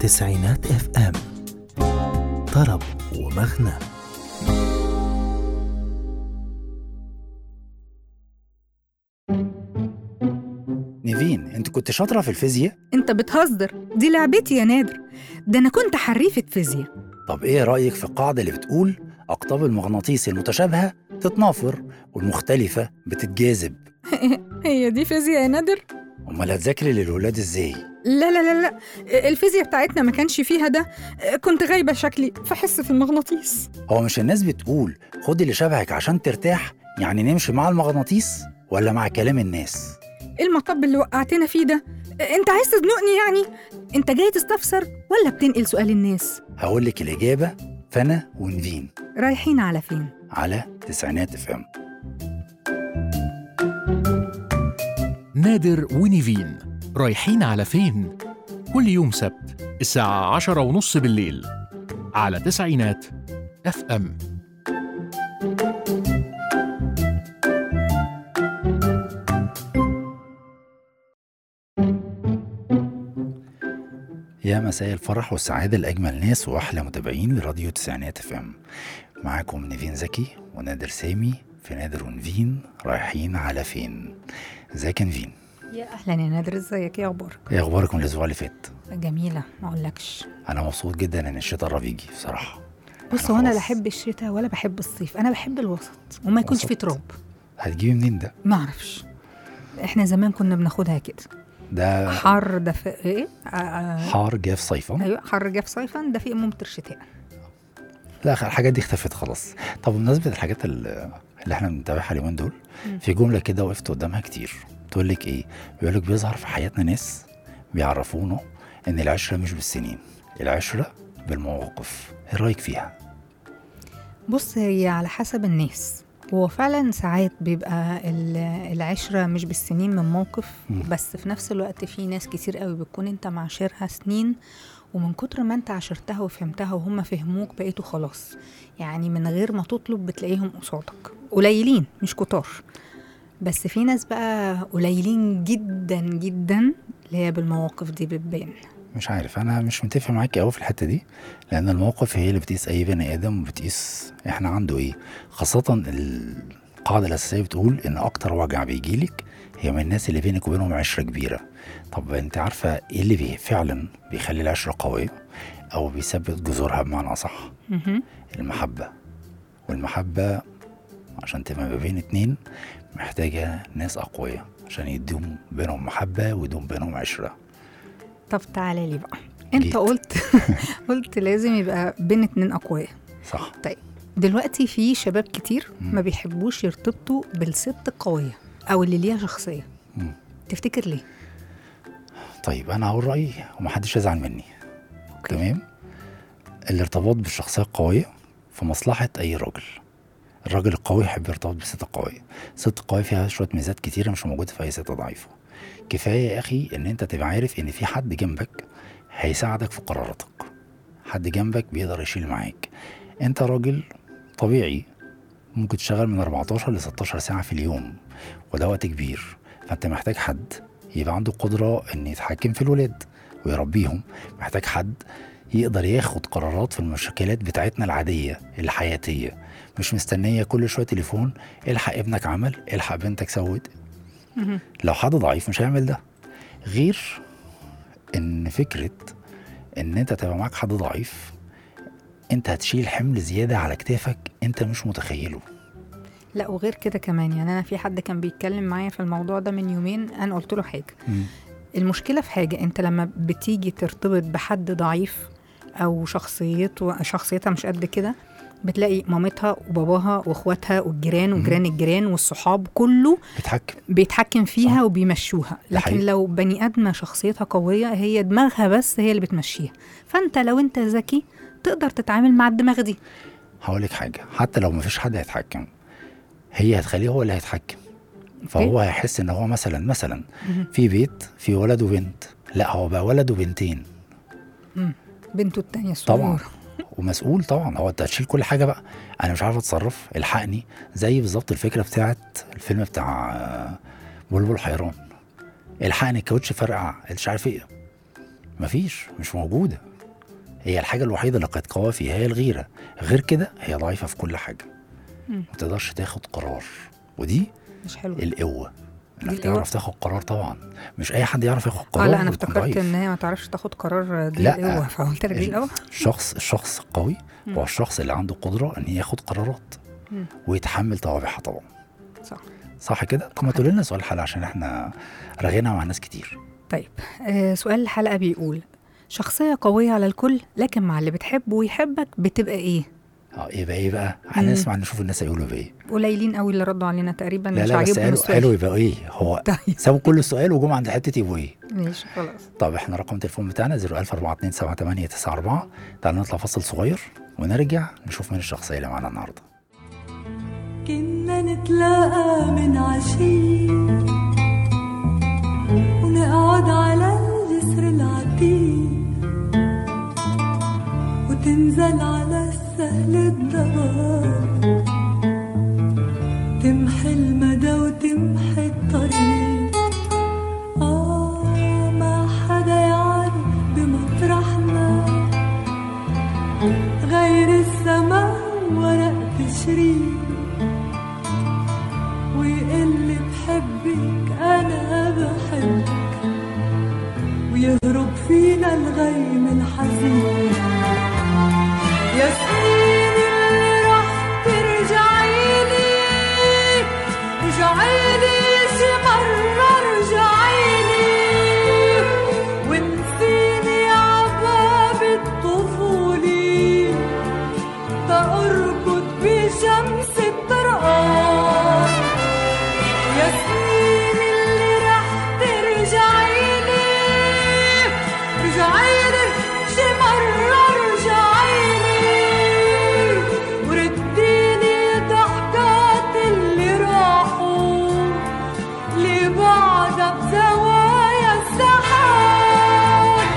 تسعينات اف ام طرب ومغنى نيفين انت كنت شاطره في الفيزياء انت بتهزر دي لعبتي يا نادر ده انا كنت حريفة فيزياء طب ايه رايك في القاعده اللي بتقول اقطاب المغناطيس المتشابهه تتنافر والمختلفه بتتجاذب هي دي فيزياء يا نادر امال هتذاكري للولاد ازاي لا لا لا لا الفيزياء بتاعتنا ما كانش فيها ده كنت غايبة شكلي في حصة المغناطيس هو مش الناس بتقول خدي اللي شبهك عشان ترتاح يعني نمشي مع المغناطيس ولا مع كلام الناس ايه المطب اللي وقعتنا فيه ده انت عايز تزنقني يعني انت جاي تستفسر ولا بتنقل سؤال الناس هقول لك الاجابه فانا ونفين رايحين على فين على تسعينات اف ام نادر ونيفين رايحين على فين؟ كل يوم سبت الساعة عشرة ونص بالليل على تسعينات اف ام يا مساء الفرح والسعادة لأجمل ناس وأحلى متابعين لراديو تسعينات اف ام معاكم نيفين زكي ونادر سامي في نادر ونفين رايحين على فين ازيك يا نفين يا اهلا يا نادر ازيك ايه اخبارك ايه اخباركم الاسبوع اللي فات جميلة ما اقولكش انا مبسوط جدا ان الشتاء قرب يجي بصراحه بص أنا هو انا لا خلاص. بحب الشتاء ولا بحب الصيف انا بحب الوسط وما يكونش وسط. فيه تراب هتجيبي منين ده ما اعرفش احنا زمان كنا بناخدها كده ده حر ده في ايه آه، آه، حار جاف صيفا ايوه حر جاف صيفا ده في ممطر شتاء لا الحاجات دي اختفت خلاص طب بمناسبه الحاجات اللي اللي احنا بنتابعها اليومين دول مم. في جمله كده وقفت قدامها كتير تقول لك ايه بيقول لك بيظهر في حياتنا ناس بيعرفونا ان العشره مش بالسنين العشره بالمواقف ايه رايك فيها بص هي على حسب الناس هو فعلا ساعات بيبقى ال- العشرة مش بالسنين من موقف مم. بس في نفس الوقت في ناس كتير قوي بتكون انت معاشرها سنين ومن كتر ما انت عاشرتها وفهمتها وهم فهموك بقيتوا خلاص يعني من غير ما تطلب بتلاقيهم قصادك قليلين مش كتار بس في ناس بقى قليلين جدا جدا اللي هي بالمواقف دي بتبان مش عارف انا مش متفق معاك قوي في الحته دي لان المواقف هي اللي بتقيس اي بني ادم وبتقيس احنا عنده ايه خاصه القاعده الاساسيه بتقول ان اكتر وجع بيجيلك هي من الناس اللي بينك وبينهم عشره كبيره طب انت عارفه ايه اللي بي فعلا بيخلي العشره قويه او بيثبت جذورها بمعنى اصح مهم. المحبه والمحبه عشان تبقى ما بين اتنين محتاجه ناس اقوياء عشان يدوم بينهم محبه ويدوم بينهم عشره طب تعالى لي بقى انت جيت. قلت قلت لازم يبقى بين اتنين اقوياء صح دلوقتي في شباب كتير مم. ما بيحبوش يرتبطوا بالست القوية أو اللي ليها شخصية مم. تفتكر ليه؟ طيب انا هقول رايي ومحدش يزعل مني تمام الارتباط بالشخصيه القويه في مصلحه اي راجل الراجل القوي يحب يرتبط بست قويه ست قويه فيها شويه ميزات كتيره مش موجوده في اي ست ضعيفه كفايه يا اخي ان انت تبقى عارف ان في حد جنبك هيساعدك في قراراتك حد جنبك بيقدر يشيل معاك انت راجل طبيعي ممكن تشتغل من 14 ل 16 ساعه في اليوم وده وقت كبير فانت محتاج حد يبقى عنده قدرة إن يتحكم في الولاد ويربيهم محتاج حد يقدر ياخد قرارات في المشكلات بتاعتنا العادية الحياتية مش مستنية كل شوية تليفون الحق ابنك عمل الحق بنتك سوت مهم. لو حد ضعيف مش هيعمل ده غير ان فكرة ان انت تبقى معاك حد ضعيف انت هتشيل حمل زيادة على كتافك انت مش متخيله لا وغير كده كمان يعني أنا في حد كان بيتكلم معايا في الموضوع ده من يومين أنا قلت له حاجة المشكلة في حاجة أنت لما بتيجي ترتبط بحد ضعيف أو شخصيته شخصيتها مش قد كده بتلاقي مامتها وباباها واخواتها والجيران مهم. وجيران الجيران والصحاب كله بتحكم بيتحكم فيها صح. وبيمشوها ده لكن حقيقي. لو بني ادمه شخصيتها قويه هي دماغها بس هي اللي بتمشيها فانت لو انت ذكي تقدر تتعامل مع الدماغ دي هقول لك حاجه حتى لو مفيش حد هيتحكم هي هتخليه هو اللي هيتحكم فهو هيحس ان هو مثلا مثلا مهم. في بيت في ولد وبنت لا هو بقى ولد وبنتين بنته التانية طبعا الصغيرة ومسؤول طبعا هو انت هتشيل كل حاجه بقى انا مش عارف اتصرف الحقني زي بالظبط الفكره بتاعت الفيلم بتاع آه، بلبل حيران الحقني الكاوتش فرقع مش عارف ايه مفيش مش موجوده هي الحاجه الوحيده اللي كانت قويه فيها هي الغيره غير كده هي ضعيفه في كل حاجه مم. ما تقدرش تاخد قرار ودي مش حلو القوه انك دي القوة؟ تعرف تاخد قرار طبعا مش اي حد يعرف ياخد اه قرار لا انا ويكون افتكرت ضعيف. ان هي ما تعرفش تاخد قرار دي لا. القوه فقلت لك دي القوه الشخص الشخص القوي مم. هو الشخص اللي عنده قدره ان ياخد قرارات مم. ويتحمل توابعها طبعا صح صح كده؟ طب ما تقول لنا سؤال حلقه عشان احنا رغينا مع ناس كتير طيب آه سؤال الحلقه بيقول شخصيه قويه على الكل لكن مع اللي بتحبه ويحبك بتبقى ايه اه يبقى ايه بقى؟ هنسمع نشوف الناس هيقولوا بايه قليلين قوي اللي ردوا علينا تقريبا لا مش لا بس عاجبهم قالوا السؤال قالوا يبقى ايه؟ هو طيب سابوا كل السؤال وجم عند حته يبقوا ايه؟ ماشي خلاص طب احنا رقم التليفون بتاعنا 014278894 تعالوا نطلع فصل صغير ونرجع نشوف مين الشخصيه اللي معانا النهارده كنا نتلاقى من عشية ونقعد على الجسر العتيق وتنزل على السهل الضباب تمحي المدى وتمحي الطريق آه ما حدا يعرف بمطرحنا غير السما ورق تشريق ويقل بحبك انا بحبك ويهرب فينا الغيم الحزين يا سنين اللي رح ترجعي لي رجعي لي شي مرة رجعي لي ونسيني عباب الطفولة تأركض بشمس الطرقان يا سنين اللي رح ترجعي لي رجعي لي شي مرة رجعي لي ورديني ضحكات اللي راحوا اللي بعدها بزوايا السحاب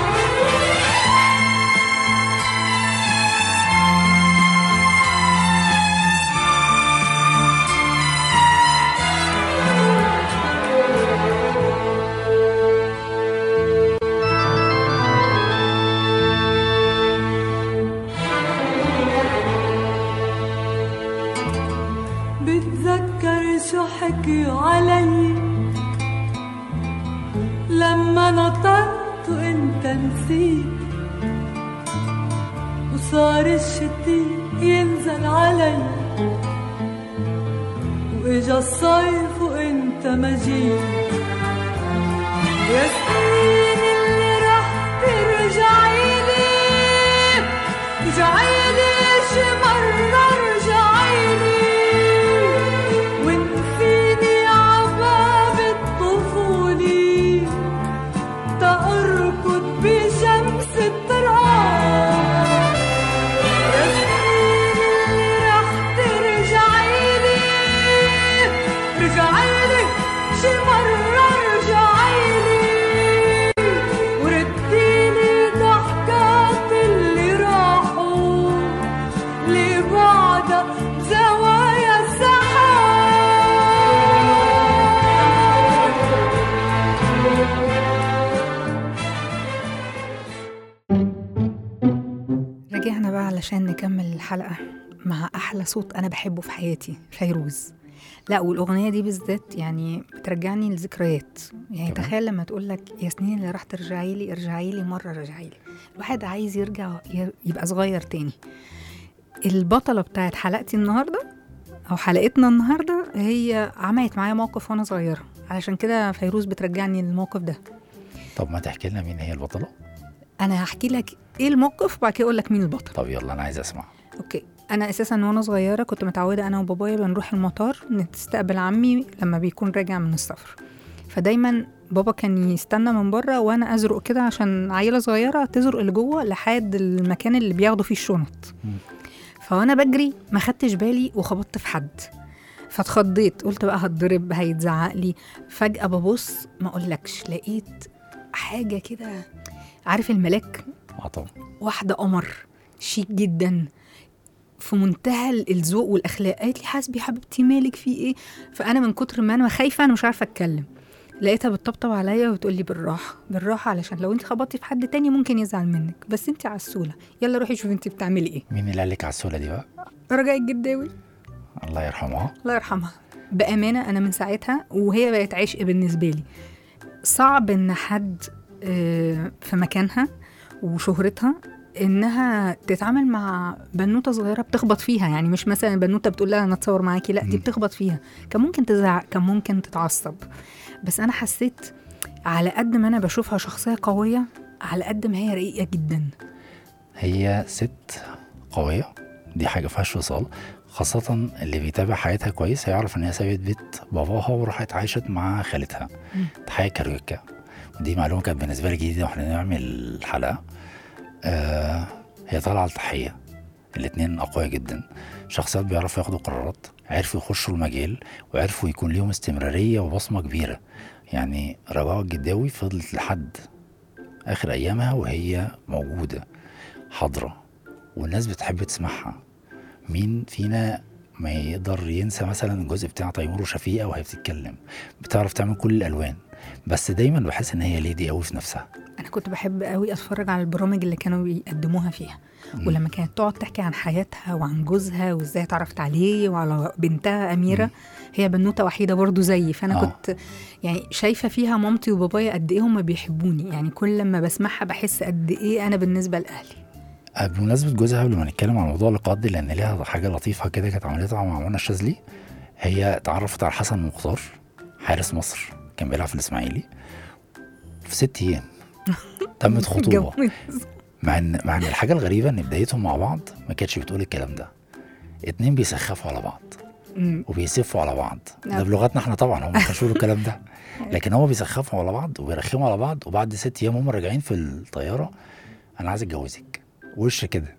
بتذكر شو حكيوا علي لما نطرت وانت نسيت وصار الشتي ينزل علي واجا الصيف وانت ما جيت يا سنين اللي رح ترجعي لي رجعي لي شي مرة رجعي لي ونسيني عباب الطفولة تأركض بشمس الطرقان يا سنين اللي رح ترجعي لي رجعي لي شي مرة رجعي لي ورديني ضحكات اللي راحوا اللي بعدها زوايا السحاب رجعنا بقى علشان نكمل الحلقة مع أحلى صوت أنا بحبه في حياتي فيروز لا والأغنية دي بالذات يعني بترجعني لذكريات يعني تمام. تخيل لما تقول لك يا سنين اللي راح ترجعي لي ارجعي لي مرة رجعي لي الواحد عايز يرجع ي- يبقى صغير تاني البطلة بتاعت حلقتي النهاردة أو حلقتنا النهاردة هي عملت معايا موقف وأنا صغيرة علشان كده فيروز بترجعني للموقف ده طب ما تحكي لنا مين هي البطله؟ أنا هحكي لك إيه الموقف وبعد كده أقول لك مين البطل طب يلا انا عايز اسمع اوكي انا اساسا وانا صغيره كنت متعوده انا وبابايا بنروح المطار نستقبل عمي لما بيكون راجع من السفر فدايما بابا كان يستنى من بره وانا ازرق كده عشان عيله صغيره تزرق لجوه لحد المكان اللي بياخدوا فيه الشنط فوانا بجري ما خدتش بالي وخبطت في حد فاتخضيت قلت بقى هتضرب هيتزعق لي فجاه ببص ما اقولكش لقيت حاجه كده عارف الملاك اه طبعا واحدة قمر شيك جدا في منتهى الذوق والاخلاق قالت لي حاسبي حبيبتي مالك في ايه فانا من كتر ما انا خايفه انا مش عارفه اتكلم لقيتها بتطبطب عليا وتقول لي بالراحه بالراحه علشان لو انت خبطتي في حد تاني ممكن يزعل منك بس انت عسوله يلا روحي شوفي انت بتعملي ايه مين اللي قال لك على السهوله دي بقى رجاء الجداوي الله يرحمها الله يرحمها بامانه انا من ساعتها وهي بقت عشق بالنسبه لي صعب ان حد آه، في مكانها وشهرتها انها تتعامل مع بنوته صغيره بتخبط فيها يعني مش مثلا بنوته بتقول لها انا اتصور معاكي لا دي مم. بتخبط فيها كان ممكن تزعق كان ممكن تتعصب بس انا حسيت على قد ما انا بشوفها شخصيه قويه على قد ما هي رقيقه جدا هي ست قويه دي حاجه فيهاش فصال خاصة اللي بيتابع حياتها كويس هيعرف ان هي سابت بيت باباها وراحت عاشت مع خالتها مم. تحية كاريوكا ودي معلومة كانت بالنسبة لي جديدة واحنا بنعمل الحلقة آه هي طالعة لتحية الاتنين أقوياء جدا شخصيات بيعرفوا ياخدوا قرارات عرفوا يخشوا المجال وعرفوا يكون ليهم استمرارية وبصمة كبيرة يعني رجاء الجداوي فضلت لحد آخر أيامها وهي موجودة حاضرة والناس بتحب تسمعها مين فينا ما يقدر ينسى مثلا الجزء بتاع تيمور وشفيقة وهي بتتكلم بتعرف تعمل كل الألوان بس دايما بحس إن هي ليدي قوي في نفسها انا كنت بحب قوي اتفرج على البرامج اللي كانوا بيقدموها فيها ولما كانت تقعد تحكي عن حياتها وعن جوزها وازاي اتعرفت عليه وعلى بنتها اميره هي بنوته وحيده برضو زيي فانا آه. كنت يعني شايفه فيها مامتي وبابايا قد ايه هم بيحبوني يعني كل لما بسمعها بحس قد ايه انا بالنسبه لاهلي آه، بمناسبة جوزها قبل ما نتكلم عن موضوع اللقاءات دي لأن ليها حاجة لطيفة كده كانت عملتها مع منى الشاذلي هي اتعرفت على حسن مختار حارس مصر كان بيلعب في الإسماعيلي في ست أيام تمت خطوبة جوز. مع ان مع ان الحاجه الغريبه ان بدايتهم مع بعض ما كانتش بتقول الكلام ده اتنين بيسخفوا على بعض مم. وبيسفوا على بعض ده نعم. بلغتنا احنا طبعا هم ما كانوش بيقولوا الكلام ده لكن هو بيسخفوا على بعض وبيرخموا على بعض وبعد ست ايام هم راجعين في الطياره انا عايز اتجوزك وش كده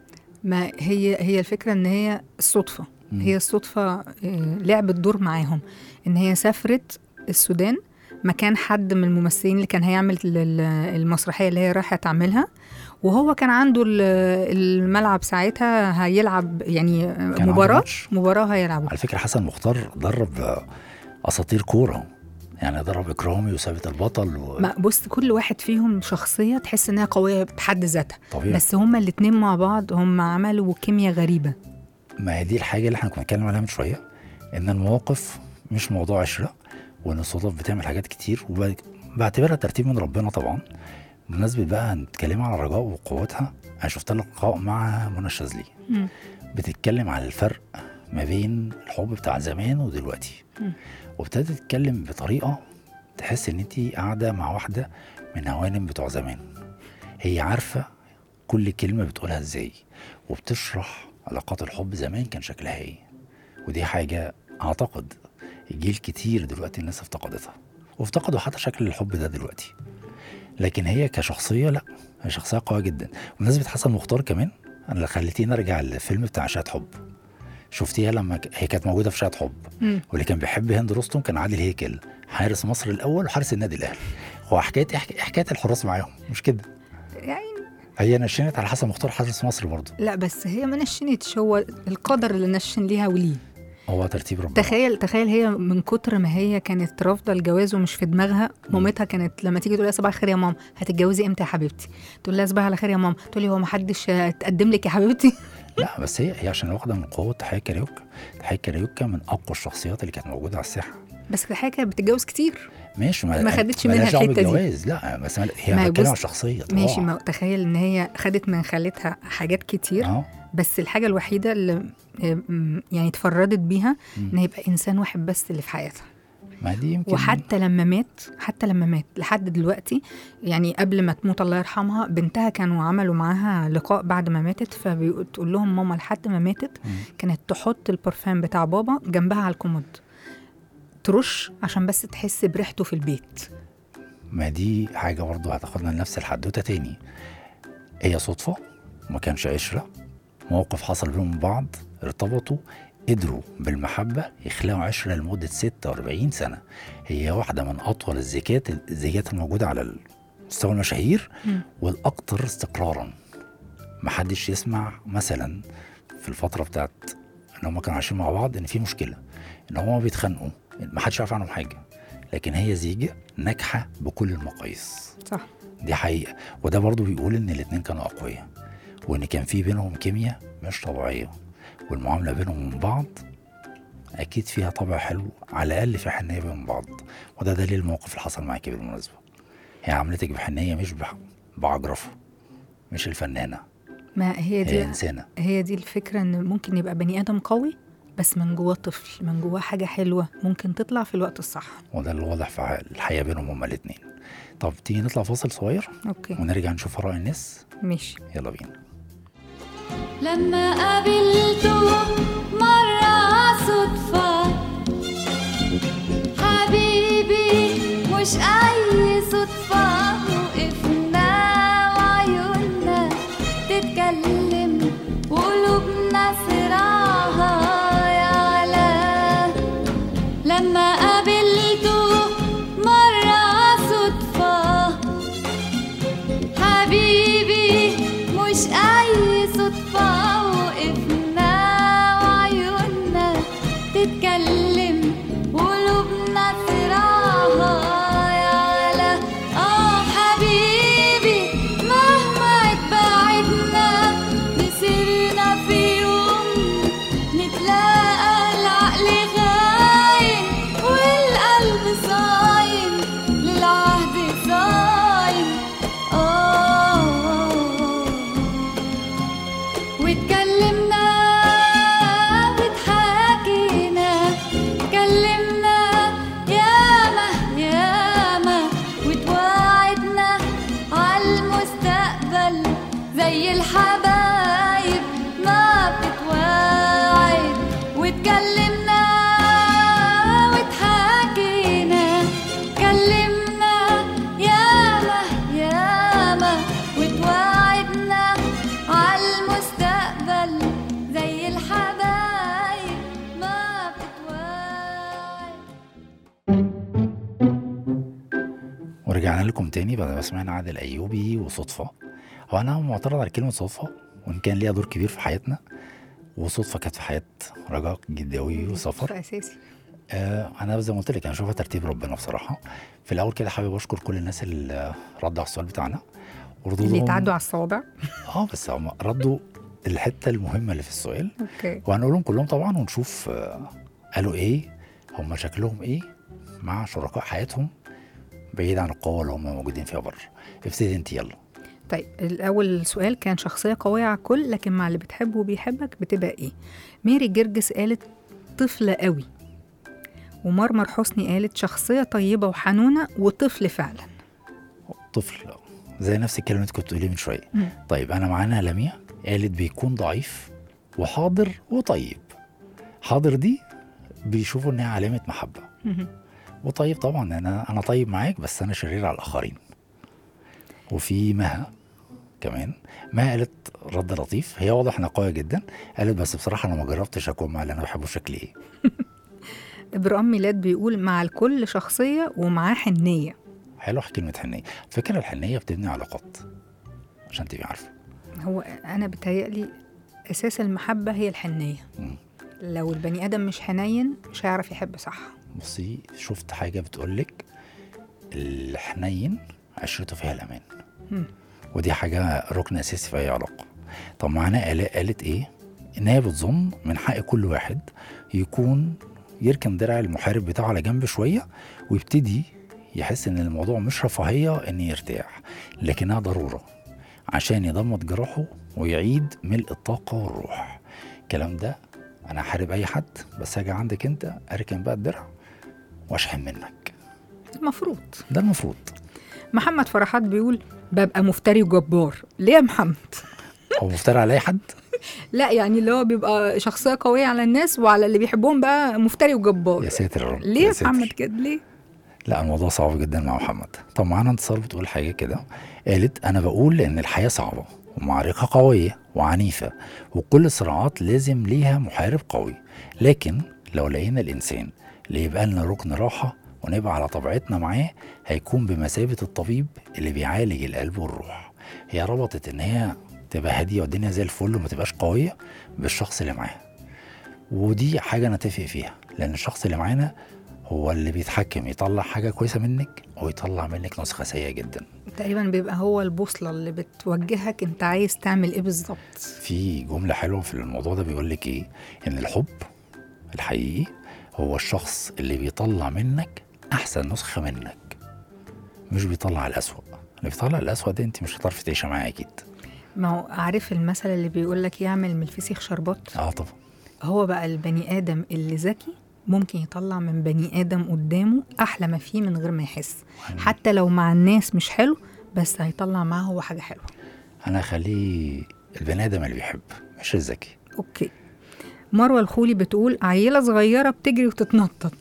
ما هي هي الفكره ان هي الصدفه مم. هي الصدفه آه، لعبت دور معاهم ان هي سافرت السودان مكان حد من الممثلين اللي كان هيعمل ال- ال- المسرحيه اللي هي رايحه تعملها وهو كان عنده ال- الملعب ساعتها هيلعب يعني آه، عنده مباراه ماتش. مباراه هيلعبوا على فكره حسن مختار درب آه، اساطير كوره يعني درب اكرامي وثابت البطل و... ما بص كل واحد فيهم شخصيه تحس انها قويه بحد ذاتها طبيعي بس هما الاتنين مع بعض هم عملوا كيمياء غريبه ما هي دي الحاجه اللي احنا كنا بنتكلم عليها من شويه ان المواقف مش موضوع عشره وان الصدف بتعمل حاجات كتير وبعتبرها ترتيب من ربنا طبعا بمناسبه بقى نتكلم على الرجاء وقوتها انا شفت لها لقاء مع منى الشاذلي مم. بتتكلم على الفرق ما بين الحب بتاع زمان ودلوقتي مم. وابتدت تتكلم بطريقه تحس ان انت قاعده مع واحده من هوانم بتوع زمان هي عارفه كل كلمه بتقولها ازاي وبتشرح علاقات الحب زمان كان شكلها ايه ودي حاجه اعتقد جيل كتير دلوقتي الناس افتقدتها وافتقدوا حتى شكل الحب ده دلوقتي لكن هي كشخصيه لا هي شخصيه قويه جدا بمناسبه حسن مختار كمان انا اللي خليتيني ارجع للفيلم بتاع شهاد حب شفتيها لما ك- هي كانت موجوده في شهاد حب مم. واللي كان بيحب هند رستم كان عادل هيكل حارس مصر الاول وحارس النادي الاهلي هو حكايه إيه حك- حكايه الحراس معاهم مش كده يعني هي نشنت على حسن مختار حارس مصر برضه لا بس هي ما نشنتش هو القدر اللي نشن ليها وليه هو ترتيب ربنا تخيل تخيل هي من كتر ما هي كانت رافضه الجواز ومش في دماغها مامتها كانت لما تيجي تقول لها صباح الخير يا ماما هتتجوزي امتى يا حبيبتي تقول لها صباح على خير يا ماما تقول لي هو ما حدش اتقدم لك يا حبيبتي لا بس هي هي عشان واخده من قوه تحية كاريوكا تحية كاريوكا من اقوى الشخصيات اللي كانت موجوده على الساحه بس الحقيقه كانت بتتجوز كتير ماشي ما خدتش مالهاش منها دعوة الحتة دي. بالجواز لا بس ما- هي ما هي بتتكلم بص- على الشخصيه طبعا. ماشي ما تخيل ان هي خدت من خالتها حاجات كتير اه بس الحاجه الوحيده اللي م- يعني اتفردت بيها مم. ان يبقى انسان واحد بس اللي في حياتها ما دي يمكن وحتى لما مات حتى لما مات لحد دلوقتي يعني قبل ما تموت الله يرحمها بنتها كانوا عملوا معاها لقاء بعد ما ماتت فبتقول لهم ماما لحد ما ماتت مم. كانت تحط البرفان بتاع بابا جنبها على الكومود ترش عشان بس تحس بريحته في البيت ما دي حاجة برضه هتاخدنا لنفس الحدوتة تاني هي صدفة ما كانش عشرة موقف حصل بينهم من بعض ارتبطوا قدروا بالمحبة يخلقوا عشرة لمدة 46 سنة هي واحدة من أطول الزيجات الزيجات الموجودة على مستوى المشاهير مم. والأكثر استقرارا محدش يسمع مثلا في الفترة بتاعت إن هما كانوا عايشين مع بعض إن في مشكلة إن هما بيتخانقوا محدش يعرف عنهم حاجة لكن هي زيجه ناجحه بكل المقاييس صح دي حقيقه وده برضو بيقول ان الاتنين كانوا اقوياء وان كان في بينهم كيمياء مش طبيعيه والمعامله بينهم من بعض اكيد فيها طبع حلو على الاقل في حنيه بين بعض وده دليل الموقف اللي حصل معاكي بالمناسبه هي عملتك بحنيه مش بح- بعجرفه مش الفنانه ما هي هي دي انسانه هي دي الفكرة ان ممكن يبقى بني ادم قوي بس من جواه طفل من جواه حاجة حلوة ممكن تطلع في الوقت الصح وده اللي واضح في الحياه بينهم هما الاتنين طب تيجي نطلع فاصل صغير اوكي ونرجع نشوف اراء الناس ماشي يلا بينا لما قابلته مرة صدفة حبيبي مش أي صدفة وقفنا وعيوننا تتكلم وقلوبنا صراعها يعلى لما قابلته مرة صدفة حبيبي مش أي صدفة وقفنا وعيوننا تتكلم وقلوبنا صراعها يعلى آه حبيبي مهما اتبعدنا مسيرنا في يوم نتلاقى العقل غايم والقلب صايم للعهد صايم آه واتكلمنا واتحاكينا اتكلمنا ياما ياما واتواعدنا عالمستقبل زي الحبايب ما بتتواعد واتكلمنا واتحاكينا اتكلمنا ياما ياما واتواعدنا عالمستقبل زي الحبايب ما بتتواعد ورجعنا لكم تاني بعد ما سمعنا عادل ايوبي وصدفه هو انا معترض على كلمه صدفه وان كان ليها دور كبير في حياتنا وصدفه كانت في حياه رجاء جداوي وسفر اساسي آه انا زي ما قلت لك انا اشوفها ترتيب ربنا بصراحه في الاول كده حابب اشكر كل الناس اللي ردوا على السؤال بتاعنا وردودهم اللي يتعدوا على الصوابع اه بس هم ردوا الحته المهمه اللي في السؤال اوكي وهنقولهم كلهم طبعا ونشوف آه، قالوا ايه هم شكلهم ايه مع شركاء حياتهم بعيد عن القوة اللي هم موجودين فيها بره ابتدي انت يلا طيب الاول سؤال كان شخصيه قويه على الكل لكن مع اللي بتحبه وبيحبك بتبقى ايه ميري جرجس قالت طفله قوي ومرمر حسني قالت شخصيه طيبه وحنونه وطفل فعلا طفل زي نفس الكلمة اللي انت كنت بتقوليه من شوية مم. طيب انا معانا لميا قالت بيكون ضعيف وحاضر وطيب حاضر دي بيشوفوا انها علامة محبة مهم. وطيب طبعا انا انا طيب معاك بس انا شرير على الاخرين وفي مها كمان مها قالت رد لطيف هي واضح انها قويه جدا قالت بس بصراحه انا ما جربتش اكون مع اللي انا بحبه شكلي ايه ابراهيم ميلاد بيقول مع الكل شخصيه ومعاه حنيه حلوه كلمه حنيه فكرة الحنيه بتبني علاقات عشان تبقي عارفه هو انا بتهيألي اساس المحبه هي الحنيه مم. لو البني ادم مش حنين مش هيعرف يحب صح بصي شفت حاجه بتقولك الحنين عشرته فيها الامان مم. ودي حاجه ركن اساسي في اي علاقه طب معانا الاء قالت ايه ان هي بتظن من حق كل واحد يكون يركن درع المحارب بتاعه على جنب شويه ويبتدي يحس ان الموضوع مش رفاهيه ان يرتاح لكنها ضروره عشان يضمد جراحه ويعيد ملء الطاقه والروح الكلام ده انا هحارب اي حد بس هاجي عندك انت اركن بقى الدرع واشحن منك المفروض ده المفروض محمد فرحات بيقول ببقى مفتري وجبار ليه يا محمد هو مفترى على اي حد لا يعني اللي هو بيبقى شخصيه قويه على الناس وعلى اللي بيحبهم بقى مفتري وجبار يا ساتر يا رب ليه يا يا ساتر. محمد كده ليه لا الموضوع صعب جدا مع محمد طب معانا انتصار بتقول حاجه كده قالت انا بقول ان الحياه صعبه ومعركه قويه وعنيفه وكل الصراعات لازم ليها محارب قوي لكن لو لقينا الانسان اللي يبقى لنا ركن راحه ونبقى على طبيعتنا معاه هيكون بمثابه الطبيب اللي بيعالج القلب والروح هي ربطت ان هي تبقى هاديه والدنيا زي الفل وما تبقاش قويه بالشخص اللي معاها ودي حاجه نتفق فيها لان الشخص اللي معانا هو اللي بيتحكم يطلع حاجه كويسه منك او يطلع منك نسخه سيئه جدا تقريبا بيبقى هو البوصله اللي بتوجهك انت عايز تعمل ايه بالظبط في جمله حلوه في الموضوع ده بيقول لك ايه ان الحب الحقيقي هو الشخص اللي بيطلع منك احسن نسخه منك مش بيطلع الاسوأ اللي بيطلع الاسوأ ده انت مش هتعرفي تعيشي معاه اكيد ما هو عارف المثل اللي بيقول لك يعمل من الفسيخ شربات اه طبعا هو بقى البني ادم اللي ذكي ممكن يطلع من بني ادم قدامه احلى ما فيه من غير ما يحس حتى لو مع الناس مش حلو بس هيطلع معاه هو حاجه حلوه انا اخليه البني ادم اللي بيحب مش الذكي اوكي مروه الخولي بتقول عيله صغيره بتجري وتتنطط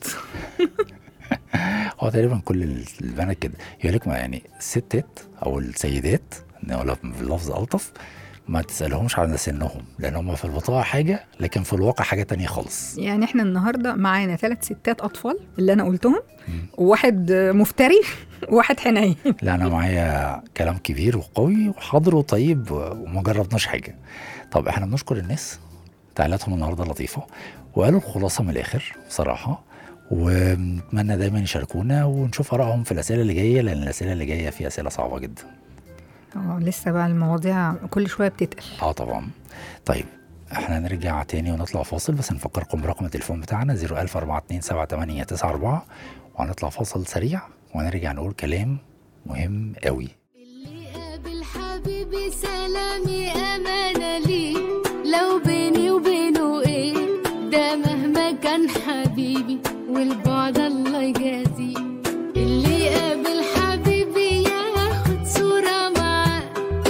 هو تقريبا كل ال- البنات كده يقول لك ما يعني الستات او السيدات نقولها باللفظ الطف ما تسالهمش عن سنهم لان هم في البطاقه حاجه لكن في الواقع حاجه تانية خالص يعني احنا النهارده معانا ثلاث ستات اطفال اللي انا قلتهم وواحد مفتري وواحد حنين لا انا معايا كلام كبير وقوي وحاضر وطيب وما جربناش حاجه طب احنا بنشكر الناس تعليقاتهم النهارده لطيفه وقالوا الخلاصه من الاخر بصراحه ونتمنى دايما يشاركونا ونشوف ارائهم في الاسئله اللي جايه لان الاسئله اللي جايه فيها اسئله صعبه جدا اه لسه بقى المواضيع كل شويه بتتقل اه طبعا طيب احنا نرجع تاني ونطلع فاصل بس نفكركم برقم التليفون بتاعنا 014278994 وهنطلع فاصل سريع ونرجع نقول كلام مهم قوي اللي قابل حبيبي سلامي أمانة لي لو بيني وبينه إيه ده مهما كان حبيبي والبعد الله يجازيه اللي قابل حبيبي ياخد صورة معاه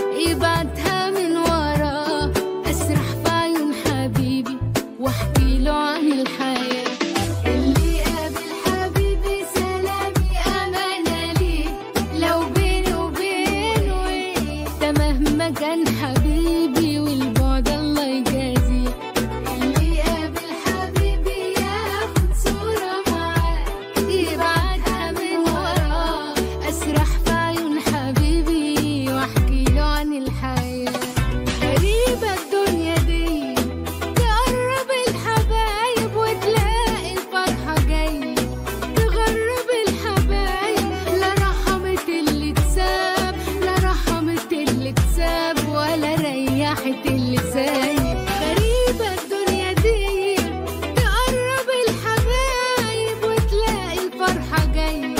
يبعتها من وراه أسرح في عيون حبيبي واحكي له عن الحياة اللي قابل حبيبي سلامي أمانة ليه لو بيني وبينه ايه ده مهما كان حبيبي والبعد الله يجازيه اللي قابل حبيبي ياخد صورة معاه يبعتها من وراه أسرح في عيون حبيبي واحكي له عن الحياة غريبة الدنيا دي تقرب الحبايب وتلاقي الفرحة جاية تغرب الحبايب لا رحمت اللي اتساب لا رحمت اللي اتساب ولا ريحت اللي سايب غريبة الدنيا دي تقرب الحبايب وتلاقي الفرحة جاية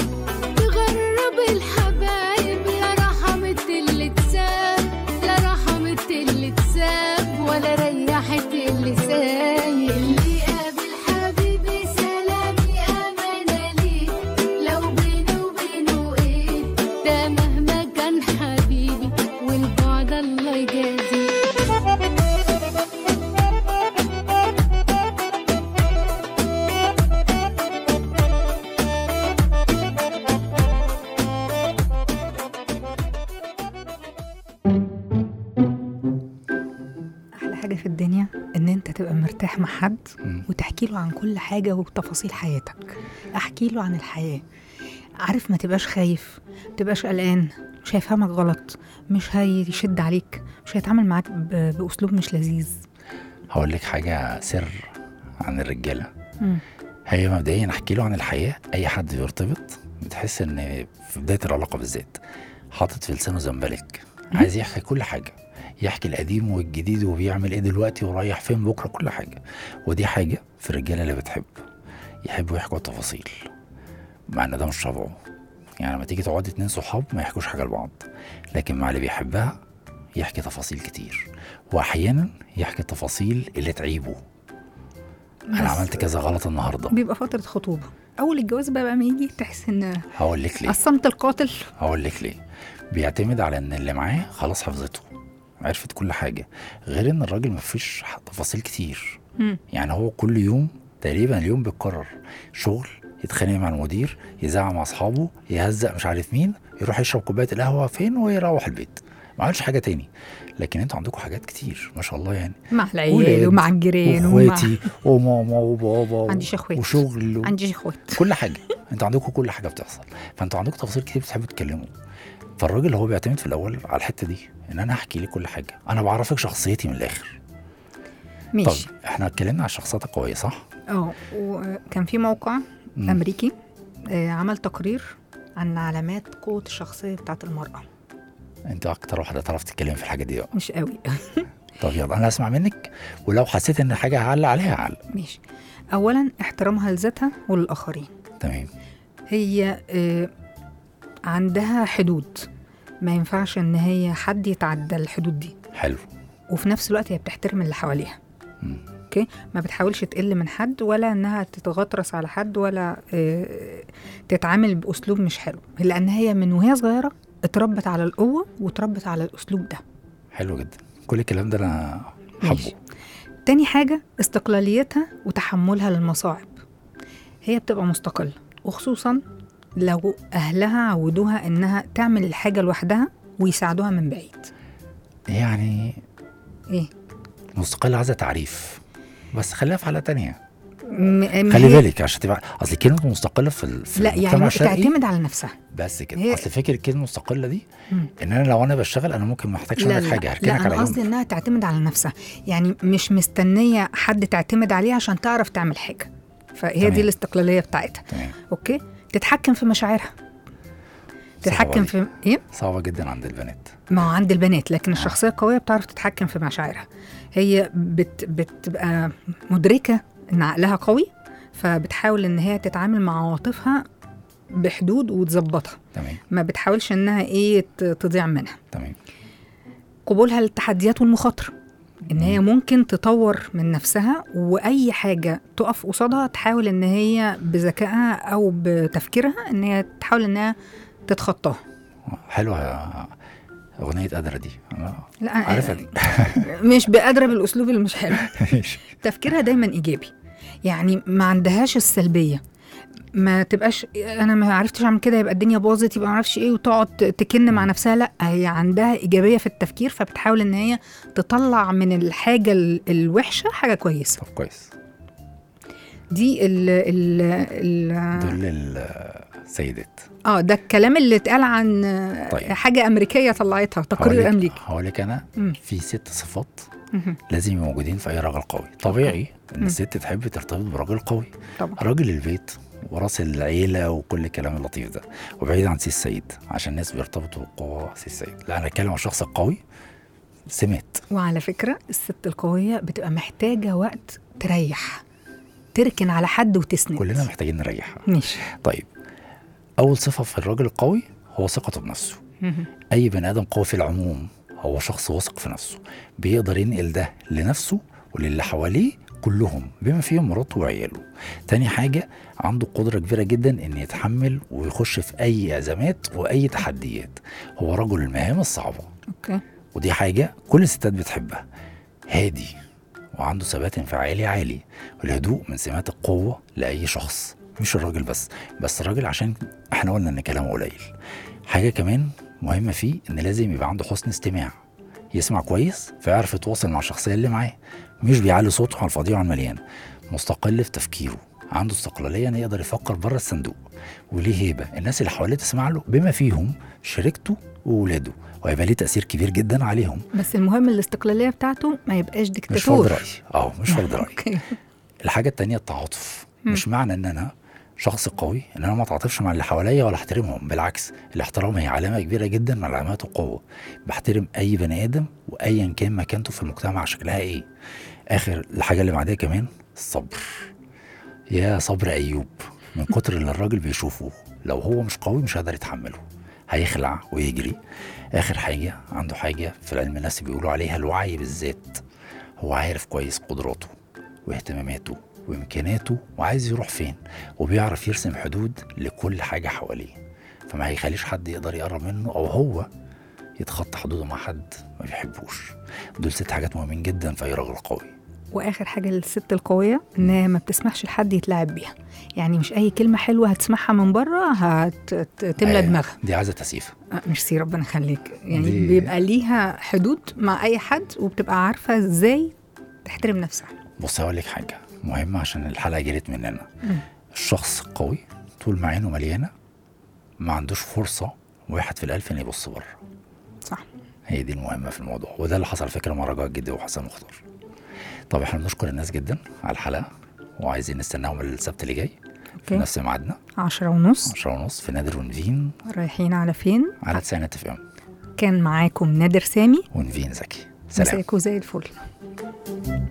تغرب الحبايب لا رحمت اللي اتساب لا رحمت اللي اتساب ولا ريحت اللي سايب اللي قابل حبيبي سلامي أمانة ليه لو بيني وبينه ايه ده مهما كان حبيبي والبعد الله يجازيه احلى حاجه في الدنيا ان انت تبقى مرتاح مع حد مم. وتحكي له عن كل حاجه وتفاصيل حياتك احكي له عن الحياه عارف ما تبقاش خايف ما تبقاش قلقان مش هيفهمك غلط مش هيشد عليك مش هيتعامل معاك ب- باسلوب مش لذيذ هقول لك حاجه سر عن الرجاله مم. هي مبدئيا احكي له عن الحياه اي حد بيرتبط بتحس ان في بدايه العلاقه بالذات حاطط في لسانه زنبلك عايز يحكي كل حاجه يحكي القديم والجديد وبيعمل ايه دلوقتي ورايح فين بكره كل حاجه ودي حاجه في الرجاله اللي بتحب يحبوا يحكوا التفاصيل مع ان ده مش طبعه يعني لما تيجي تقعدي اتنين صحاب ما يحكوش حاجه لبعض لكن مع اللي بيحبها يحكي تفاصيل كتير واحيانا يحكي التفاصيل اللي تعيبه انا بس عملت كذا غلط النهارده بيبقى فتره خطوبه اول الجواز بقى, بقى ما يجي تحس ان هقول لك ليه الصمت القاتل هقول لك ليه بيعتمد على ان اللي معاه خلاص حفظته عرفت كل حاجه غير ان الراجل مفيش تفاصيل كتير مم. يعني هو كل يوم تقريبا اليوم بيتكرر شغل يتخانق مع المدير يزعق مع اصحابه يهزق مش عارف مين يروح يشرب كوبايه القهوه فين ويروح البيت ما عملش حاجه تاني لكن انتوا عندكم حاجات كتير ما شاء الله يعني مع العيال ولاد ومع الجيران ومع واخواتي وماما وبابا عنديش اخوات. وشغل و... عندي اخوات كل حاجه انتوا عندكم كل حاجه بتحصل فانتوا عندكم تفاصيل كتير بتحبوا تتكلموا فالراجل هو بيعتمد في الاول على الحته دي ان انا احكي لك كل حاجه انا بعرفك شخصيتي من الاخر ماشي طب احنا اتكلمنا على الشخصيات القويه صح اه وكان في موقع مم. امريكي آه، عمل تقرير عن علامات قوه الشخصيه بتاعت المراه انت اكتر واحده تعرف تتكلم في الحاجه دي بقى. مش قوي طب يلا انا هسمع منك ولو حسيت ان حاجه هعلق عليها هعلق ماشي اولا احترامها لذاتها وللاخرين تمام هي آه، عندها حدود ما ينفعش ان هي حد يتعدى الحدود دي حلو وفي نفس الوقت هي بتحترم اللي حواليها مم. اوكي ما بتحاولش تقل من حد ولا انها تتغطرس على حد ولا آه، تتعامل باسلوب مش حلو لان هي من وهي صغيره اتربت على القوه واتربت على الاسلوب ده حلو جدا كل الكلام ده انا ماشي. حبه تاني حاجه استقلاليتها وتحملها للمصاعب هي بتبقى مستقله وخصوصا لو اهلها عودوها انها تعمل الحاجه لوحدها ويساعدوها من بعيد يعني ايه مستقله عايزه تعريف بس خليها في حاله تانية م- خلي هي- بالك عشان تبقى اصل كلمه مستقله في, ال... في لا المجتمع يعني الشرقي تعتمد على نفسها بس كده هي- اصل فكره كلمه مستقله دي مم. ان انا لو انا بشتغل انا ممكن ما احتاجش لا منك لا, حاجه لا هركنك انا على قصدي جنب انها تعتمد على نفسها يعني مش مستنيه حد تعتمد عليه عشان تعرف تعمل حاجه فهي تمام. دي الاستقلاليه بتاعتها تمام اوكي تتحكم في مشاعرها تتحكم صعبة في ايه صعبه جدا عند البنات ما هو عند البنات لكن الشخصيه القويه بتعرف تتحكم في مشاعرها هي بت بتبقى مدركه ان عقلها قوي فبتحاول ان هي تتعامل مع عواطفها بحدود وتظبطها تمام ما بتحاولش انها ايه ت- تضيع منها تمام قبولها للتحديات والمخاطره ان هي ممكن تطور من نفسها واي حاجه تقف قصادها تحاول ان هي بذكائها او بتفكيرها ان هي تحاول انها تتخطاها حلوه اغنيه قادره دي انا لا عارفها دي مش بقدره بالاسلوب اللي مش حلو ماشي. تفكيرها دايما ايجابي يعني ما عندهاش السلبيه ما تبقاش انا ما عرفتش اعمل كده يبقى الدنيا باظت يبقى ما اعرفش ايه وتقعد تكن مع نفسها لا هي عندها ايجابيه في التفكير فبتحاول ان هي تطلع من الحاجه ال- الوحشه حاجه كويسه طب كويس دي ال ال ال دول السيدات اه ده الكلام اللي اتقال عن طيب. حاجه امريكيه طلعتها تقرير امريكي هقول لك انا مم. في ست صفات مهم. لازم يبقوا موجودين في اي راجل قوي طبيعي ان مم. الست تحب ترتبط براجل قوي طبعا راجل البيت وراس العيله وكل الكلام اللطيف ده وبعيد عن سي السيد عشان الناس بيرتبطوا بقوه سي السيد لا انا اتكلم عن الشخص القوي سمات وعلى فكرة الست القوية بتبقى محتاجة وقت تريح تركن على حد وتسند كلنا محتاجين نريح ماشي طيب اول صفه في الراجل القوي هو ثقته بنفسه مهم. اي بني ادم قوي في العموم هو شخص واثق في نفسه بيقدر ينقل ده لنفسه وللي حواليه كلهم بما فيهم مراته وعياله تاني حاجة عنده قدرة كبيرة جدا ان يتحمل ويخش في اي ازمات واي تحديات هو رجل المهام الصعبة اوكي ودي حاجة كل الستات بتحبها هادي وعنده ثبات انفعالي عالي والهدوء من سمات القوة لأي شخص مش الراجل بس بس الراجل عشان احنا قلنا ان كلامه قليل حاجة كمان مهمة فيه ان لازم يبقى عنده حسن استماع يسمع كويس فيعرف يتواصل مع الشخصية اللي معاه مش بيعلي صوته على الفاضي وعلى المليان مستقل في تفكيره عنده استقلالية ان يقدر يفكر بره الصندوق وليه هيبة الناس اللي حواليه تسمع له بما فيهم شريكته وولاده وهيبقى ليه تأثير كبير جدا عليهم بس المهم الاستقلالية بتاعته ما يبقاش مش ديكتاتور فرض رأي اه مش فرض رأي اوكي الحاجة التانية التعاطف مش معنى ان انا شخص قوي ان انا ما اتعاطفش مع اللي حواليا ولا احترمهم بالعكس الاحترام هي علامة كبيرة جدا من علامات القوة بحترم اي بني ادم وايا كان مكانته في المجتمع شكلها ايه اخر الحاجة اللي بعدها كمان الصبر يا صبر ايوب من كتر اللي الراجل بيشوفه لو هو مش قوي مش هيقدر يتحمله هيخلع ويجري اخر حاجة عنده حاجة في العلم النفسي بيقولوا عليها الوعي بالذات هو عارف كويس قدراته واهتماماته وامكاناته وعايز يروح فين وبيعرف يرسم حدود لكل حاجه حواليه فما هيخليش حد يقدر يقرب منه او هو يتخطى حدوده مع حد ما بيحبوش دول ست حاجات مهمين جدا في اي راجل قوي واخر حاجة للست القوية ان هي ما بتسمحش لحد يتلاعب بيها يعني مش اي كلمة حلوة هتسمعها من بره هتملى آه، دماغها دي عايزه تسييف آه، ميرسي ربنا يخليك يعني دي- بيبقى ليها حدود مع اي حد وبتبقى عارفة ازاي تحترم نفسها بص هقول لك حاجه مهمه عشان الحلقه جريت مننا مم. الشخص القوي طول ما عينه مليانه ما عندوش فرصه واحد في الالف ان يبص بره صح هي دي المهمه في الموضوع وده اللي حصل فكره مع رجاء جدي وحسن مختار طب احنا بنشكر الناس جدا على الحلقه وعايزين نستناهم السبت اللي جاي في اوكي نفس ميعادنا عشرة ونص 10 ونص في نادر ونفين رايحين على فين على تسعينات اف ام كان معاكم نادر سامي ونفين زكي سلام مساكوا زي الفل